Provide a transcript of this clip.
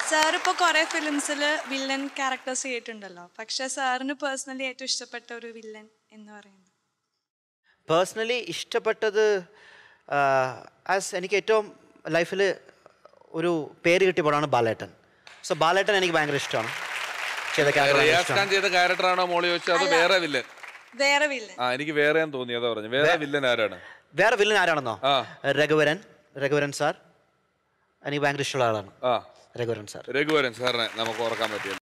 Sir ഇപ്പോൾ കുറേ ഫിലിംസിൽ villain characters ചെയ്തിട്ടുണ്ടല്ലോ പക്ഷെ സാറിന് പേഴ്സണലി ഏറ്റവും ഇഷ്ടപ്പെട്ട ഒരു വില്ലൻ എന്ന് പറയുന്നത് പേഴ്സണലി ഇഷ്ടപ്പെട്ടത് ആസ് എനിക്ക് ഏറ്റവും ലൈഫിൽ ഒരു പേര് കിട്ടിയ പടമാണ് ബാലേട്ടൻ സോ ബാലേട്ടൻ എനിക്ക് ഭയങ്കര ഇഷ്ടമാണ് ചെയ്ത character ഭയങ്കര റിയാസ് ഖാൻ ഇഷ്ടമാണ്. ചെയ്ത ക്യാരക്ടറാണോ മോളി ചോദിച്ചത് അത് വേറെ വില്ലൻ വേറെ വില്ലൻ ആ എനിക്ക് വേറെ തോന്നി അതാ പറഞ്ഞു വേറെ വില്ലൻ ആരാണ് വേറെ വില്ലൻ ആരാണെന്നോ ആ. രഘുവരൻ രഘുവരൻ സാർ എനിക്ക് ഭയങ്കര ഇഷ്ടമുള്ള ആളാണ് ആ രഘുവരൻ സാർ രഘുവരൻ സാറിനെ നമുക്ക് ഓർക്കാൻ പറ്റില്ല